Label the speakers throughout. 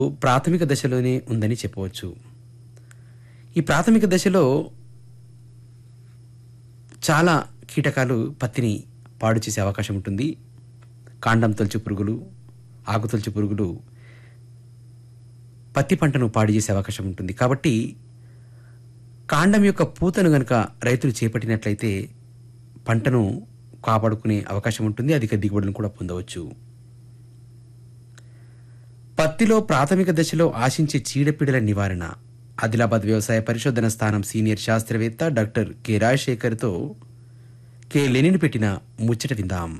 Speaker 1: ప్రాథమిక దశలోనే ఉందని చెప్పవచ్చు ఈ ప్రాథమిక దశలో చాలా కీటకాలు పత్తిని పాడు చేసే అవకాశం ఉంటుంది కాండం తొలచు పురుగులు ఆకు తొలచు పురుగులు పత్తి పంటను పాడు చేసే అవకాశం ఉంటుంది కాబట్టి కాండం యొక్క పూతను గనక రైతులు చేపట్టినట్లయితే పంటను కాపాడుకునే అవకాశం ఉంటుంది అధిక దిగుబడులను కూడా పొందవచ్చు పత్తిలో ప్రాథమిక దశలో ఆశించే చీడపీడల నివారణ ఆదిలాబాద్ వ్యవసాయ పరిశోధన స్థానం సీనియర్ శాస్త్రవేత్త డాక్టర్ కె రాజశేఖర్తో కె లెనిన్ పెట్టిన ముచ్చట విందాం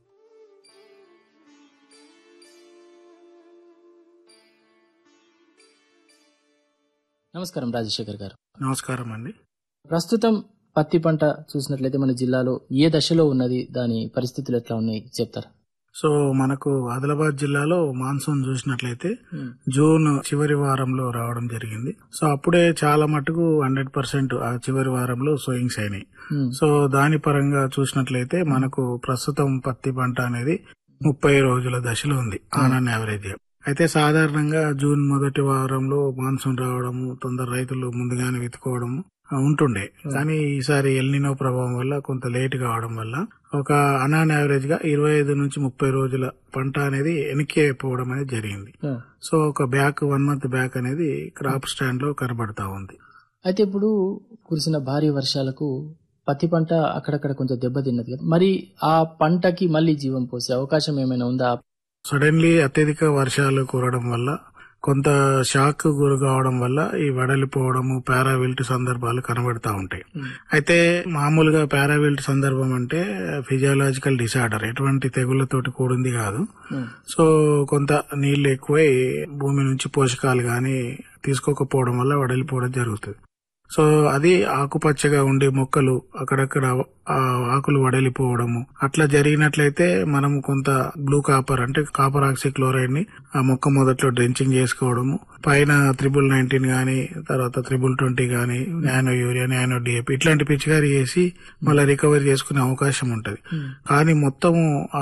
Speaker 2: నమస్కారం రాజశేఖర్ గారు
Speaker 3: నమస్కారం అండి
Speaker 2: ప్రస్తుతం పత్తి పంట చూసినట్లయితే మన జిల్లాలో ఏ దశలో ఉన్నది దాని పరిస్థితులు ఎట్లా ఉన్నాయి చెప్తారా
Speaker 3: సో మనకు ఆదిలాబాద్ జిల్లాలో మాన్సూన్ చూసినట్లయితే జూన్ చివరి వారంలో రావడం జరిగింది సో అప్పుడే చాలా మటుకు హండ్రెడ్ పర్సెంట్ ఆ చివరి వారంలో సోయింగ్స్ అయినాయి
Speaker 2: Hmm.
Speaker 3: సో దాని పరంగా చూసినట్లయితే మనకు ప్రస్తుతం పత్తి పంట అనేది ముప్పై రోజుల దశలో ఉంది ఆన్ అన్ యావరేజ్ అయితే సాధారణంగా జూన్ మొదటి వారంలో మాన్సూన్ రావడము తొందర రైతులు ముందుగానే విత్తుకోవడము ఆ, ఉంటుండే కానీ ఈసారి ఎల్నినో ప్రభావం వల్ల కొంత లేట్ కావడం వల్ల ఒక అనాన్ యావరేజ్ గా ఇరవై ఐదు నుంచి ముప్పై రోజుల పంట అనేది వెనక్కి పోవడం అనేది జరిగింది
Speaker 2: ఆ.
Speaker 3: సో ఒక బ్యాక్ వన్ మంత్ బ్యాక్ అనేది క్రాప్ స్టాండ్ లో కనబడతా ఉంది
Speaker 2: అయితే ఇప్పుడు కురిసిన భారీ వర్షాలకు పత్తి పంట అక్కడక్కడ కొంచెం దెబ్బతిన్నది కదా మరి ఆ పంటకి మళ్ళీ జీవం పోసే అవకాశం ఏమైనా ఉందా
Speaker 3: సడన్లీ అత్యధిక వర్షాలు కురవడం వల్ల కొంత షాక్ గురి కావడం వల్ల ఈ వడలిపోవడము పారావిల్ట్ సందర్భాలు కనబడతా ఉంటాయి అయితే మామూలుగా పారావిల్ట్ సందర్భం అంటే ఫిజియాలజికల్ డిసార్డర్ ఎటువంటి తెగుళ్లతోటి కూడింది కాదు
Speaker 2: Hmm.
Speaker 3: సో కొంత నీళ్లు ఎక్కువై భూమి నుంచి పోషకాలు గాని తీసుకోకపోవడం వల్ల వడలిపోవడం జరుగుతుంది సో అది ఆకుపచ్చగా ఉండే మొక్కలు అక్కడక్కడ ఆ ఆకులు వడలిపోవడము అట్లా జరిగినట్లయితే మనం కొంత బ్లూ కాపర్ అంటే కాపర్ ఆక్సి క్లోరైడ్ ని ఆ మొక్క మొదట్లో డ్రెంచింగ్ చేసుకోవడము పైన త్రిబుల్ నైన్టీన్ గానీ తర్వాత త్రిబుల్ ట్వంటీ గానీ నానో యూరియా నానో డిఏపి ఇట్లాంటి పిచికారీ చేసి మళ్ళీ రికవరీ చేసుకునే అవకాశం ఉంటది కానీ మొత్తము ఆ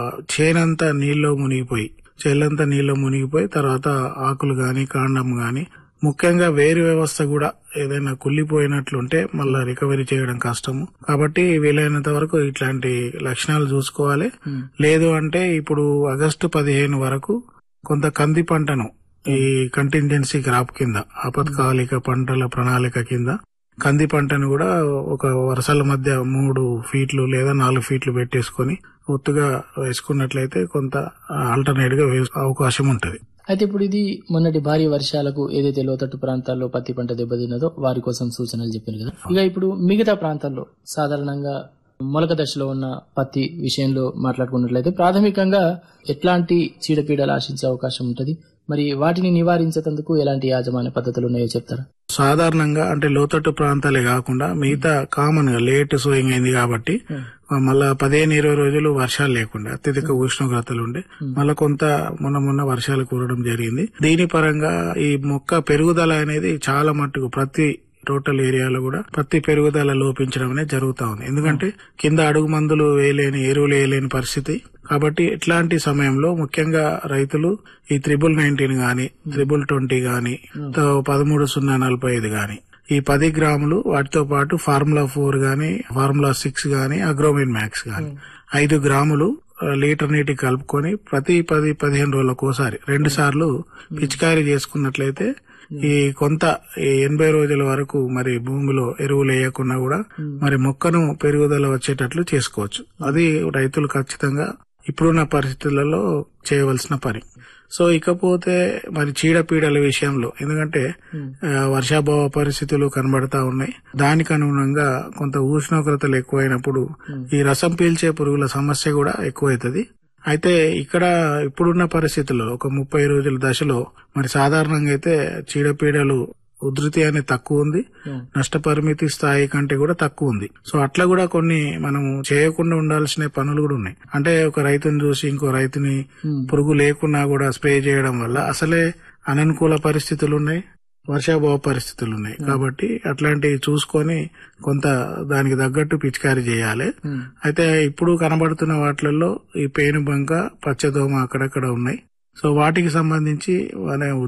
Speaker 3: చేనంతా నీళ్ళలో మునిగిపోయి చెల్లంతా నీళ్ళలో మునిగిపోయి తర్వాత ఆకులు గాని కాండం గాని ముఖ్యంగా వేరు వ్యవస్థ కూడా ఏదైనా కుళ్ళిపోయినట్లుంటే మళ్ళా రికవరీ చేయడం కష్టము కాబట్టి వీలైనంత వరకు ఇట్లాంటి లక్షణాలు చూసుకోవాలి లేదు అంటే ఇప్పుడు ఆగస్టు పదిహేను వరకు కొంత కంది పంటను ఈ కంటింజెన్సీ క్రాప్ కింద ఆపత్కాలిక పంటల ప్రణాళిక కింద కంది పంటను కూడా ఒక వరుసల మధ్య మూడు ఫీట్లు లేదా నాలుగు ఫీట్లు పెట్టేసుకొని ఒత్తుగా వేసుకున్నట్లయితే కొంత ఆల్టర్నేట్ గా వేసే అవకాశం ఉంటది
Speaker 2: అయితే ఇప్పుడు ఇది మొన్నటి భారీ వర్షాలకు ఏదైతే లోతట్టు ప్రాంతాల్లో పత్తి పంట దెబ్బతిన్నదో వారి కోసం సూచనలు చెప్పారు కదా ఇక ఇప్పుడు మిగతా ప్రాంతాల్లో సాధారణంగా మొలక దశలో ఉన్న పత్తి విషయంలో మాట్లాడుకున్నట్లయితే ప్రాథమికంగా ఎట్లాంటి చీడపీడలు ఆశించే అవకాశం ఉంటుంది మరి వాటిని నివారించేందుకు ఎలాంటి యాజమాన్య పద్ధతులు ఉన్నాయో చెప్తారా
Speaker 3: సాధారణంగా అంటే లోతట్టు ప్రాంతాలే కాకుండా మిగతా కామన్ గా లేట్ సోయింగ్ అయింది కాబట్టి మళ్ళా పదిహేను ఇరవై రోజులు వర్షాలు లేకుండా అత్యధిక ఉష్ణోగ్రతలు ఉండే మళ్ళా కొంత మొన్న మొన్న వర్షాలు కురవడం జరిగింది దీని పరంగా ఈ మొక్క పెరుగుదల అనేది చాలా మట్టుకు ప్రతి టోటల్ ఏరియాలో కూడా పత్తి పెరుగుదల లోపించడం అనేది జరుగుతా ఉంది ఎందుకంటే కింద అడుగు మందులు వేయలేని ఎరువులు వేయలేని పరిస్థితి కాబట్టి ఇట్లాంటి సమయంలో ముఖ్యంగా రైతులు ఈ త్రిబుల్ నైన్టీన్ గాని త్రిబుల్ ట్వంటీ గాని పదమూడు సున్నా నలభై ఐదు గాని ఈ పది గ్రాములు వాటితో పాటు ఫార్ములా ఫోర్ గాని ఫార్ములా సిక్స్ గాని అగ్రోమిన్ మ్యాక్స్ గాని ఐదు గ్రాములు ఆ, లీటర్ నీటి కలుపుకొని ప్రతి పది పదిహేను రోజులకు ఒకసారి రెండు సార్లు పిచికారీ చేసుకున్నట్లయితే ఈ కొంత ఈ ఎనభై రోజుల వరకు మరి భూమిలో ఎరువులు వేయకుండా కూడా మరి మొక్కను పెరుగుదల వచ్చేటట్లు చేసుకోవచ్చు అది రైతులు ఖచ్చితంగా ఇప్పుడున్న పరిస్థితులలో చేయవలసిన పని సో ఇకపోతే మరి చీడపీడల విషయంలో ఎందుకంటే ఆ, వర్షాభావ పరిస్థితులు కనబడతా ఉన్నాయి దానికి అనుగుణంగా కొంత ఉష్ణోగ్రతలు ఎక్కువైనప్పుడు ఈ రసం పీల్చే పురుగుల సమస్య కూడా ఎక్కువైతది అయితే ఇక్కడ ఇప్పుడున్న పరిస్థితుల్లో ఒక ముప్పై రోజుల దశలో మరి సాధారణంగా అయితే చీడపీడలు ఉధృతి అనేది తక్కువ ఉంది నష్టపరిమితి స్థాయి కంటే కూడా తక్కువ ఉంది సో అట్లా కూడా కొన్ని మనం చేయకుండా ఉండాల్సిన పనులు కూడా ఉన్నాయి అంటే ఒక రైతుని చూసి ఇంకో రైతుని పురుగు లేకున్నా కూడా స్ప్రే చేయడం వల్ల అసలే అననుకూల పరిస్థితులు ఉన్నాయి వర్షాభావ పరిస్థితులు ఉన్నాయి కాబట్టి అట్లాంటివి చూసుకొని కొంత దానికి తగ్గట్టు పిచికారీ చేయాలి అయితే ఇప్పుడు కనబడుతున్న వాటిలలో ఈ పేను బంక పచ్చదోమ అక్కడక్కడ ఉన్నాయి సో వాటికి సంబంధించి మన